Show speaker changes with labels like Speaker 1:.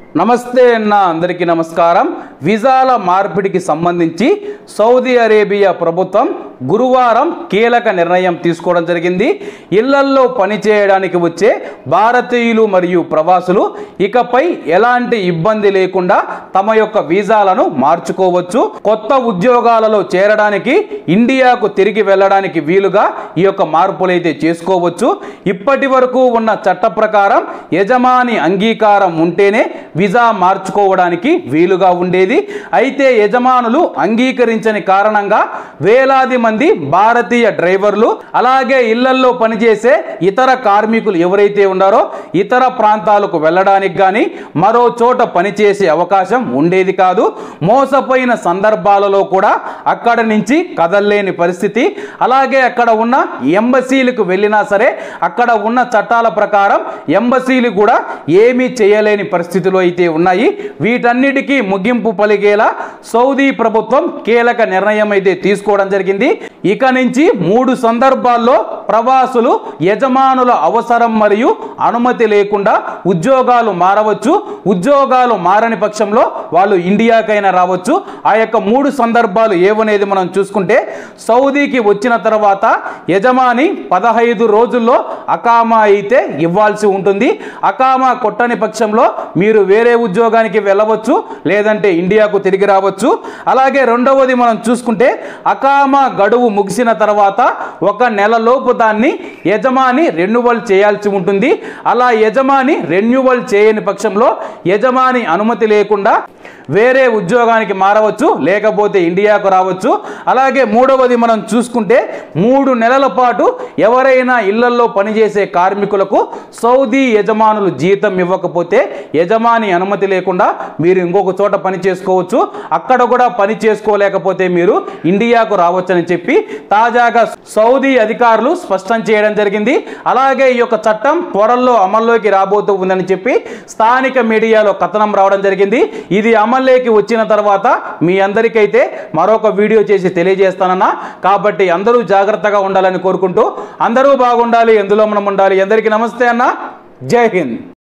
Speaker 1: నమస్తే అన్న అందరికీ నమస్కారం వీసాల మార్పిడికి సంబంధించి సౌదీ అరేబియా ప్రభుత్వం గురువారం కీలక నిర్ణయం తీసుకోవడం జరిగింది ఇళ్లల్లో పనిచేయడానికి వచ్చే భారతీయులు మరియు ప్రవాసులు ఇకపై ఎలాంటి ఇబ్బంది లేకుండా తమ యొక్క వీసాలను మార్చుకోవచ్చు కొత్త ఉద్యోగాలలో చేరడానికి ఇండియాకు తిరిగి వెళ్ళడానికి వీలుగా ఈ యొక్క మార్పులైతే చేసుకోవచ్చు ఇప్పటి వరకు ఉన్న చట్ట ప్రకారం యజమాని అంగీకారం ఉంటేనే వీసా మార్చుకోవడానికి వీలుగా ఉండేది అయితే యజమానులు అంగీకరించని కారణంగా వేలాది మంది భారతీయ డ్రైవర్లు అలాగే ఇళ్లల్లో పనిచేసే ఇతర కార్మికులు ఎవరైతే ఉన్నారో ఇతర ప్రాంతాలకు వెళ్ళడానికి కానీ మరో చోట పనిచేసే అవకాశం ఉండేది కాదు మోసపోయిన సందర్భాలలో కూడా అక్కడ నుంచి కదల్లేని పరిస్థితి అలాగే అక్కడ ఉన్న ఎంబసీలకు వెళ్ళినా సరే అక్కడ ఉన్న చట్టాల ప్రకారం ఎంబసీలు కూడా ఏమీ చేయలేని పరిస్థితిలో అయితే ఉన్నాయి వీటన్నిటికీ ముగింపు పలిగేలా సౌదీ ప్రభుత్వం కీలక నిర్ణయం అయితే తీసుకోవడం జరిగింది ఇక నుంచి మూడు సందర్భాల్లో ప్రవాసులు యజమానుల అవసరం మరియు అనుమతి లేకుండా ఉద్యోగాలు మారవచ్చు ఉద్యోగాలు మారని పక్షంలో వాళ్ళు ఇండియాకైనా రావచ్చు ఆ యొక్క మూడు సందర్భాలు ఏవనేది మనం చూసుకుంటే సౌదీకి వచ్చిన తర్వాత యజమాని పదహైదు రోజుల్లో అకామా అయితే ఇవ్వాల్సి ఉంటుంది అకామా కొట్టని పక్షంలో మీరు వేరే ఉద్యోగానికి వెళ్ళవచ్చు లేదంటే ఇండియాకు తిరిగి రావచ్చు అలాగే రెండవది మనం చూసుకుంటే అకామా గడువు ముగిసిన తర్వాత ఒక నెలలోపు దాన్ని యజమాని రెన్యువల్ చేయాల్సి ఉంటుంది అలా యజమాని రెన్యువల్ చేయని పక్షంలో యజమాని అనుమతి లేకుండా వేరే ఉద్యోగానికి మారవచ్చు లేకపోతే ఇండియాకు రావచ్చు అలాగే మూడవది మనం చూసుకుంటే మూడు నెలల పాటు ఎవరైనా ఇళ్లల్లో పనిచేసే కార్మికులకు సౌదీ యజమానులు జీతం ఇవ్వకపోతే యజమాని అనుమతి లేకుండా మీరు ఇంకొక చోట పని చేసుకోవచ్చు అక్కడ కూడా పని చేసుకోలేకపోతే మీరు ఇండియాకు రావచ్చని చెప్పి తాజాగా సౌదీ అధికారులు స్పష్టం చేయడం జరిగింది అలాగే ఈ యొక్క చట్టం త్వరలో అమల్లోకి రాబోతూ ఉందని చెప్పి స్థానిక మీడియాలో కథనం రావడం జరిగింది ఇది అమల్లోకి వచ్చిన తర్వాత మీ అందరికైతే మరొక వీడియో చేసి తెలియజేస్తానన్నా కాబట్టి అందరూ జాగ్రత్తగా ఉండాలని కోరుకుంటూ అందరూ బాగుండాలి ఎందులో మనం ఉండాలి అందరికీ నమస్తే అన్న జై హింద్